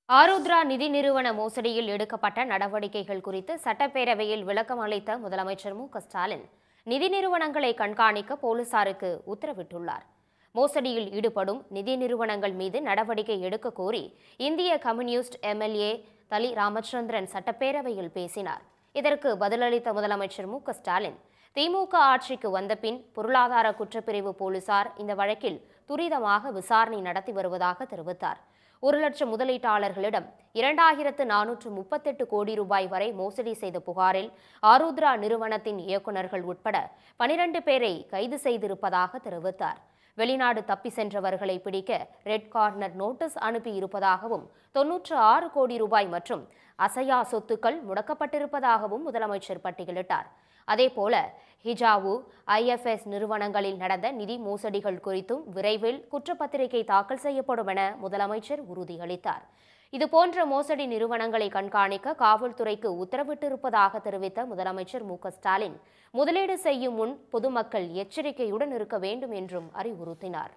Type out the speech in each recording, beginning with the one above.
ஆருத்ரா நிதி நிறுவன மோசடியில் எடுக்கப்பட்ட நடவடிக்கைகள் குறித்து சட்டப்பேரவையில் விளக்கம் அளித்த முதலமைச்சர் மு க ஸ்டாலின் நிதி நிறுவனங்களை கண்காணிக்க போலீசாருக்கு உத்தரவிட்டுள்ளார் மோசடியில் ஈடுபடும் நிதி நிறுவனங்கள் மீது நடவடிக்கை எடுக்க கோரி இந்திய கம்யூனிஸ்ட் எம்எல்ஏ தலி ராமச்சந்திரன் சட்டப்பேரவையில் பேசினார் இதற்கு பதிலளித்த முதலமைச்சர் மு க ஸ்டாலின் திமுக ஆட்சிக்கு வந்தபின் பொருளாதார குற்றப்பிரிவு போலீசார் இந்த வழக்கில் துரிதமாக விசாரணை நடத்தி வருவதாக தெரிவித்தார் ஒரு லட்சம் முதலீட்டாளர்களிடம் இரண்டாயிரத்து நானூற்று முப்பத்தெட்டு கோடி ரூபாய் வரை மோசடி செய்த புகாரில் ஆருத்ரா நிறுவனத்தின் இயக்குநர்கள் உட்பட பனிரண்டு பேரை கைது செய்திருப்பதாக தெரிவித்தார் வெளிநாடு தப்பி சென்றவர்களை பிடிக்க ரெட் கார்னர் நோட்டீஸ் அனுப்பி இருப்பதாகவும் தொன்னூற்று ஆறு கோடி ரூபாய் மற்றும் அசையா சொத்துக்கள் முடக்கப்பட்டிருப்பதாகவும் முதலமைச்சர் பட்டியலிட்டார் அதேபோல ஹிஜாவு ஐஎஃப்எஸ் நிறுவனங்களில் நடந்த நிதி மோசடிகள் குறித்தும் விரைவில் குற்றப்பத்திரிகை தாக்கல் செய்யப்படும் என முதலமைச்சர் உறுதியளித்தார் இதுபோன்ற மோசடி நிறுவனங்களை கண்காணிக்க காவல்துறைக்கு உத்தரவிட்டிருப்பதாக தெரிவித்த முதலமைச்சர் மு க ஸ்டாலின் முதலீடு செய்யும் முன் பொதுமக்கள் எச்சரிக்கையுடன் இருக்க வேண்டும் என்றும் அறிவுறுத்தினார்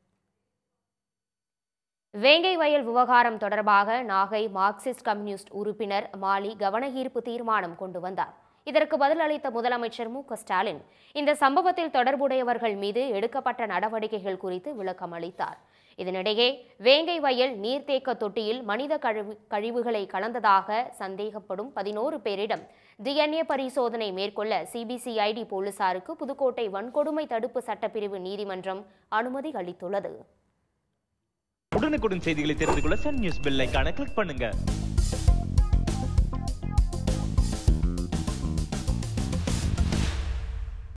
வேங்கை வயல் விவகாரம் தொடர்பாக நாகை மார்க்சிஸ்ட் கம்யூனிஸ்ட் உறுப்பினர் மாலி கவனஈர்ப்பு தீர்மானம் கொண்டு வந்தார் இதற்கு பதிலளித்த முதலமைச்சர் மு க ஸ்டாலின் இந்த சம்பவத்தில் தொடர்புடையவர்கள் மீது எடுக்கப்பட்ட நடவடிக்கைகள் குறித்து விளக்கம் அளித்தார் இதனிடையே வேங்கை வயல் நீர்த்தேக்க தொட்டியில் மனித கழிவு கழிவுகளை கலந்ததாக சந்தேகப்படும் பதினோரு பேரிடம் டிஎன்ஏ பரிசோதனை மேற்கொள்ள சிபிசிஐடி போலீசாருக்கு புதுக்கோட்டை வன்கொடுமை தடுப்பு சட்டப்பிரிவு நீதிமன்றம் அனுமதி அளித்துள்ளது உடனுக்குடன் செய்திகளை தெரிந்து கொள்ள சன் நியூஸ் பெல் ஐகானை கிளிக் பண்ணுங்க